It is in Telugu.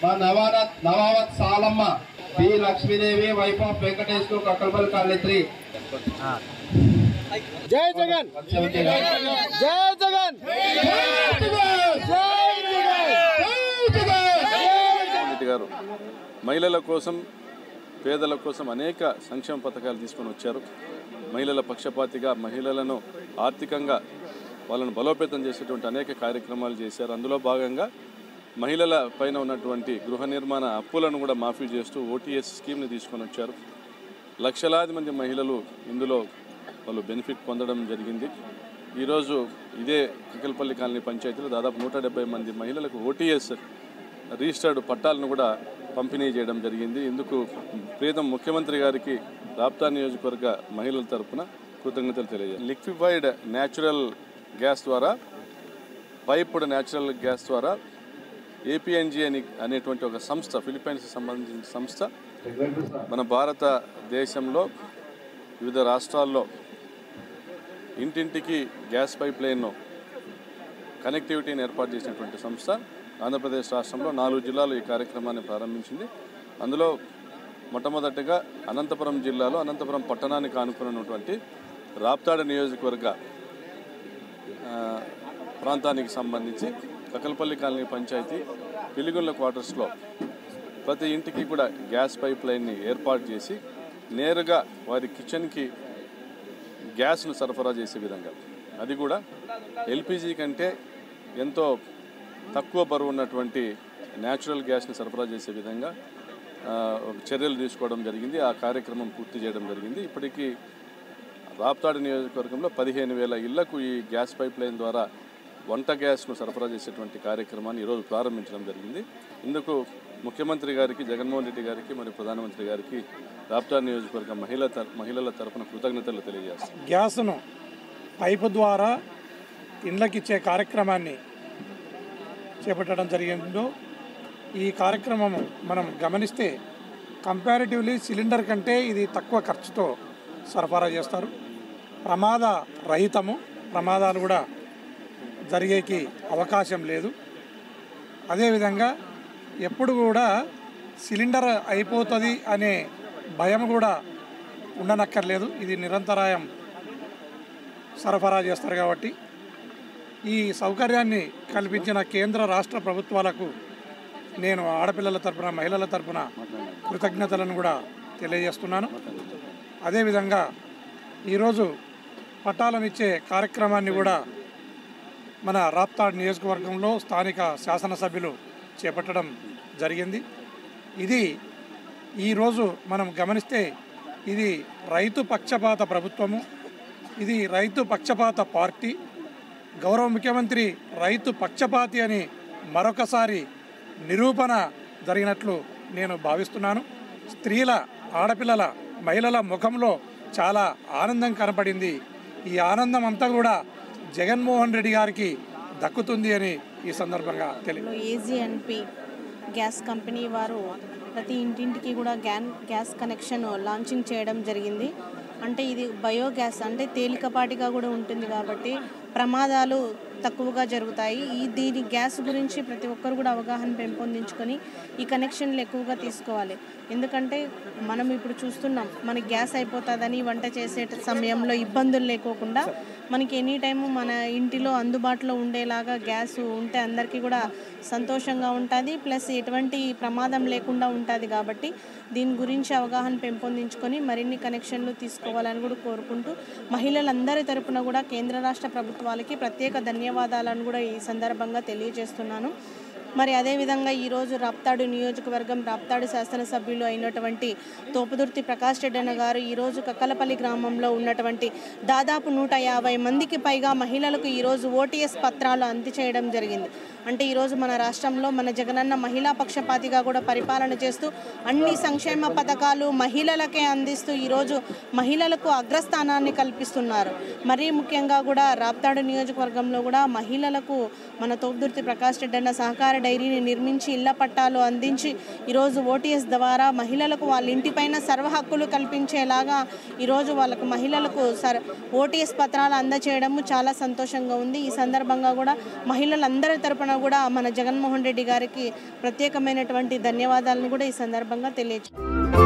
మా Navanath Navavath Salamma P Lakshmidevi wife of Venkatesh Kakkalapalli colony three Jai Jagan జై జగన్ రెడ్డి గారు మహిళల కోసం పేదల కోసం అనేక సంక్షేమ పథకాలు తీసుకొని వచ్చారు మహిళల పక్షపాతిగా మహిళలను ఆర్థికంగా వాళ్ళను బలోపేతం చేసేటువంటి అనేక కార్యక్రమాలు చేశారు అందులో భాగంగా మహిళల పైన ఉన్నటువంటి గృహ నిర్మాణ అప్పులను కూడా మాఫీ చేస్తూ ఓటీఎస్ స్కీమ్ని తీసుకొని వచ్చారు లక్షలాది మంది మహిళలు ఇందులో వాళ్ళు బెనిఫిట్ పొందడం జరిగింది ఈరోజు ఇదే కికల్పల్లి కాలనీ పంచాయతీలో దాదాపు నూట డెబ్బై మంది మహిళలకు ఓటీఎస్ రిజిస్టర్డ్ పట్టాలను కూడా పంపిణీ చేయడం జరిగింది ఇందుకు ప్రీతం ముఖ్యమంత్రి గారికి రాప్తా నియోజకవర్గ మహిళల తరపున కృతజ్ఞతలు తెలియజేయాలి లిక్విఫైడ్ న్యాచురల్ గ్యాస్ ద్వారా పైప్డ్ న్యాచురల్ గ్యాస్ ద్వారా ఏపీఎన్జీ అని అనేటువంటి ఒక సంస్థ ఫిలిప్పైన్స్కి సంబంధించిన సంస్థ మన భారతదేశంలో వివిధ రాష్ట్రాల్లో ఇంటింటికి గ్యాస్ పైప్ లైన్ను కనెక్టివిటీని ఏర్పాటు చేసినటువంటి సంస్థ ఆంధ్రప్రదేశ్ రాష్ట్రంలో నాలుగు జిల్లాలు ఈ కార్యక్రమాన్ని ప్రారంభించింది అందులో మొట్టమొదటిగా అనంతపురం జిల్లాలో అనంతపురం పట్టణానికి ఆనుకున్నటువంటి రాప్తాడు నియోజకవర్గ ఆ, ప్రాంతానికి సంబంధించి కకలపల్లి కాలనీ పంచాయతీ పిలిగుళ్ళ క్వార్టర్స్లో ప్రతి ఇంటికి కూడా గ్యాస్ పైప్ లైన్ని ఏర్పాటు చేసి నేరుగా వారి కిచెన్కి గ్యాస్ను సరఫరా చేసే విధంగా అది కూడా ఎల్పిజి కంటే ఎంతో తక్కువ బరువు ఉన్నటువంటి న్యాచురల్ గ్యాస్ని సరఫరా చేసే విధంగా ఆ, ఒక చర్యలు తీసుకోవడం జరిగింది ఆ కార్యక్రమం పూర్తి చేయడం జరిగింది ఇప్పటికీ రాప్తాడు నియోజకవర్గంలో పదిహేను వేల ఇళ్లకు ఈ గ్యాస్ పైప్ లైన్ ద్వారా వంట గ్యాస్ను సరఫరా చేసేటువంటి కార్యక్రమాన్ని ఈరోజు ప్రారంభించడం జరిగింది ఇందుకు ముఖ్యమంత్రి గారికి జగన్మోహన్ రెడ్డి గారికి మరియు ప్రధానమంత్రి గారికి రాప్తాడు నియోజకవర్గ మహిళల తర- మహిళల తరపున కృతజ్ఞతలు తెలియజేస్తాం గ్యాస్ను పైపు ద్వారా ఇండ్లకిచ్చే కార్యక్రమాన్ని చేపట్టడం జరిగిందో ఈ కార్యక్రమం మనం గమనిస్తే కంపారిటివ్లీ సిలిండర్ కంటే ఇది తక్కువ ఖర్చుతో సరఫరా చేస్తారు ప్రమాద రహితము ప్రమాదాలు కూడా జరిగేకి అవకాశం లేదు అదేవిధంగా ఎప్పుడు కూడా సిలిండర్ అయిపోతుంది అనే భయం కూడా ఉండనక్కర్లేదు ఇది నిరంతరాయం సరఫరా చేస్తారు కాబట్టి ఈ సౌకర్యాన్ని కల్పించిన కేంద్ర రాష్ట్ర ప్రభుత్వాలకు నేను ఆడపిల్లల తరపున మహిళల తరపున కృతజ్ఞతలను కూడా తెలియజేస్తున్నాను అదేవిధంగా ఈరోజు పట్టాలనిచ్చే కార్యక్రమాన్ని కూడా మన రాప్తాడ్ నియోజకవర్గంలో స్థానిక శాసనసభ్యులు చేపట్టడం జరిగింది ఇది ఈరోజు మనం గమనిస్తే ఇది రైతు పక్షపాత ప్రభుత్వము ఇది రైతు పక్షపాత పార్టీ గౌరవ ముఖ్యమంత్రి రైతు పక్షపాతి అని మరొకసారి నిరూపణ జరిగినట్లు నేను భావిస్తున్నాను స్త్రీల ఆడపిల్లల మహిళల ముఖంలో చాలా ఆనందం కనపడింది ఈ ఆనందం అంతా కూడా జగన్మోహన్ రెడ్డి గారికి దక్కుతుంది అని ఈ సందర్భంగా తెలియదు ఏజీఎన్పి గ్యాస్ కంపెనీ వారు ప్రతి ఇంటింటికి కూడా గ్యాన్ గ్యాస్ కనెక్షన్ లాంచింగ్ చేయడం జరిగింది అంటే ఇది బయోగ్యాస్ అంటే తేలికపాటిగా కూడా ఉంటుంది కాబట్టి ప్రమాదాలు తక్కువగా జరుగుతాయి ఈ దీని గ్యాస్ గురించి ప్రతి ఒక్కరు కూడా అవగాహన పెంపొందించుకొని ఈ కనెక్షన్లు ఎక్కువగా తీసుకోవాలి ఎందుకంటే మనం ఇప్పుడు చూస్తున్నాం మనకి గ్యాస్ అయిపోతుందని వంట చేసే సమయంలో ఇబ్బందులు లేకోకుండా మనకి ఎనీ టైము మన ఇంటిలో అందుబాటులో ఉండేలాగా గ్యాస్ ఉంటే అందరికీ కూడా సంతోషంగా ఉంటుంది ప్లస్ ఎటువంటి ప్రమాదం లేకుండా ఉంటుంది కాబట్టి దీని గురించి అవగాహన పెంపొందించుకొని మరిన్ని కనెక్షన్లు తీసుకోవాలని కూడా కోరుకుంటూ మహిళలందరి తరపున కూడా కేంద్ర రాష్ట్ర ప్రభుత్వాలకి ప్రత్యేక ధన్యవాదాలను కూడా ఈ సందర్భంగా తెలియజేస్తున్నాను మరి అదేవిధంగా ఈరోజు రాప్తాడు నియోజకవర్గం రాప్తాడు శాసనసభ్యులు అయినటువంటి తోపుదుర్తి ప్రకాష్ రెడ్డన్న గారు ఈరోజు కక్కలపల్లి గ్రామంలో ఉన్నటువంటి దాదాపు నూట యాభై మందికి పైగా మహిళలకు ఈరోజు ఓటీఎస్ పత్రాలు అందచేయడం జరిగింది అంటే ఈరోజు మన రాష్ట్రంలో మన జగనన్న మహిళా పక్షపాతిగా కూడా పరిపాలన చేస్తూ అన్ని సంక్షేమ పథకాలు మహిళలకే అందిస్తూ ఈరోజు మహిళలకు అగ్రస్థానాన్ని కల్పిస్తున్నారు మరీ ముఖ్యంగా కూడా రాప్తాడు నియోజకవర్గంలో కూడా మహిళలకు మన తోపుదుర్తి ప్రకాష్ రెడ్డి అన్న సహకార డైరీని నిర్మించి ఇళ్ల పట్టాలు అందించి ఈరోజు ఓటీఎస్ ద్వారా మహిళలకు వాళ్ళ ఇంటిపైన సర్వ హక్కులు కల్పించేలాగా ఈరోజు వాళ్ళకు మహిళలకు సర్ ఓటీఎస్ పత్రాలు అందచేయడము చాలా సంతోషంగా ఉంది ఈ సందర్భంగా కూడా మహిళలందరి తరపున కూడా మన జగన్మోహన్ రెడ్డి గారికి ప్రత్యేకమైనటువంటి ధన్యవాదాలను కూడా ఈ సందర్భంగా తెలియజేస్తాను